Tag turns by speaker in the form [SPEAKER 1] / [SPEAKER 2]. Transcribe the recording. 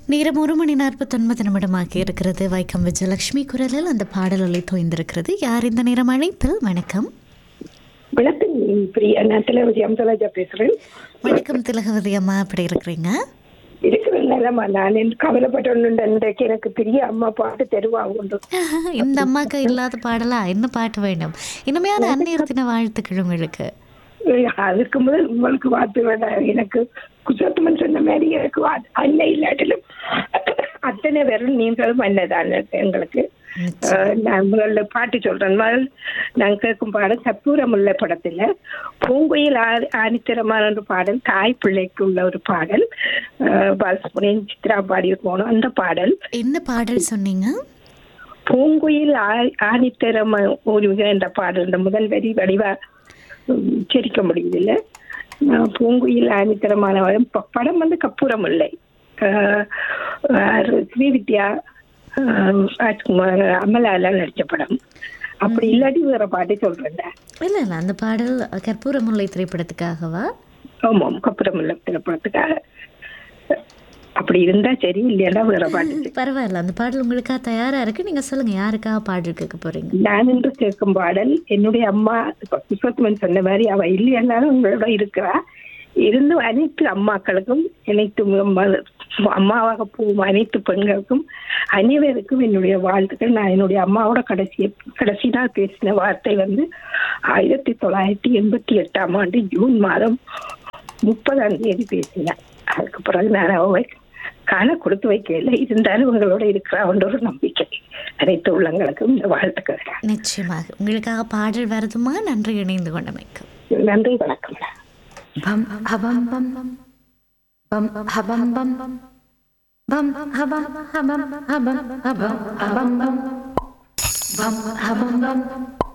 [SPEAKER 1] நேரம் ஒரு மணி நாற்பத்தொன்பது நிமிடமாக இருக்கிறது வைக்கம் விஜயலட்சுமி குரலில் அந்த பாடல் ஒலி தோய்ந்திருக்கிறது யார் இந்த நேரம் அழைப்பில் வணக்கம்
[SPEAKER 2] வணக்கம் பிரியா நான் திலவதி அம்சராஜா பேசுறேன்
[SPEAKER 1] வணக்கம் திலகவதி அம்மா அப்படி இருக்கிறீங்க
[SPEAKER 2] இருக்கிற நிலமா நான் என்று கவலைப்பட்டு இன்றைக்கு எனக்கு பெரிய அம்மா பாட்டு தெருவாக உண்டு
[SPEAKER 1] இந்த அம்மாக்கு இல்லாத பாடலா என்ன பாட்டு வேண்டும் இனிமையான அந்நியர் தின வாழ்த்துக்கள் உங்களுக்கு
[SPEAKER 2] அதுக்கு முதல் உங்களுக்கு வாழ்த்து வேண்டாம் எனக்கு குசத்துமன் சொன்ன மாதிரி எனக்கு வா- அன்னை இல்லாட்டிலும் அத்தனை பேரும் நீங்களும் அன்னைதான் எங்களுக்கு அஹ், நான் முதல்ல பாட்டு சொல்றேன் முதல் நான் கேட்கும் பாடல் கற்பூரமுள்ள படத்துல பூங்குயில் ஆ- ஆணித்தரமான ஒரு பாடல் தாய் பிள்ளைக்கு உள்ள ஒரு பாடல் அஹ், பாலசுப்ரமணியன் சித்ரா பாடி போனோம் அந்த பாடல்
[SPEAKER 1] என்ன பாடல் சொன்னீங்க
[SPEAKER 2] பூங்குயில் ஆ- ஆணித்தரம் ஒரு என்ற பாடல் இந்த முதல் வரி வடிவா உம், உச்சரிக்க முடியுதில்ல நான் பூங்குயில் ஆணித்தரமான படம். ப- படம் வந்து கற்பூரம் இல்லை ஆஹ், ஆஹ், ஸ்ரீவித்யா ஆஹ், ராஜ்குமார் அமலாலாம் நடிச்ச படம் அப்படி இல்லாட்டி வேற பாட்டு சொல்றேன்
[SPEAKER 1] இல்லை இல்லை அந்த பாடல் கற்பூர முல்லை திரைப்படத்துக்காகவா
[SPEAKER 2] ஆமாம் கற்பூரம் இல்லை திரைப்படத்துக்காக அப்படி இருந்தா சரி இல்லையா வேற பாட்டு
[SPEAKER 1] பரவாயில்ல அந்த பாடல் உங்களுக்காக தயாரா இருக்கு நீங்க சொல்லுங்க யாருக்காக பாடல் கேட்க போறீங்க
[SPEAKER 2] நான் என்று கேட்கும் பாடல் என்னுடைய அம்மா இப்ப புஷ்பத்மன் சொன்ன மாதிரி அவ இல்லையானாலும் உங்களோட இருக்கிறா இருந்து அனைத்து அம்மாக்களுக்கும் அனைத்து ம- அம்மாவாக போகும் அனைத்து பெண்களுக்கும் அனைவருக்கும் என்னுடைய வாழ்த்துக்கள் நான் என்னுடைய அம்மாவோட கடைசி கடைசி நாள் பேசின வார்த்தை வந்து ஆயிரத்தி தொள்ளாயிரத்தி எண்பத்தி எட்டாம் ஆண்டு ஜூன் மாதம் முப்பதாம் தேதி பேசினேன் அதுக்கு பிறகு நான் அவ காண கொடுத்து வைக்கல இருந்தாலும் உங்களோட இருக்கிறான்ற ஒரு நம்பிக்கை அனைத்து உள்ளங்களுக்கும் இந்த வாழ்த்துக்கள்
[SPEAKER 1] நிச்சயமாக உங்களுக்காக பாடல் வருதுமா நன்றி இணைந்து கொண்டமைக்கு
[SPEAKER 2] நன்றி வணக்கம்
[SPEAKER 3] Bum habum bum bum bum habum bum bum bum habum habum habum habum habum bum bum habum bum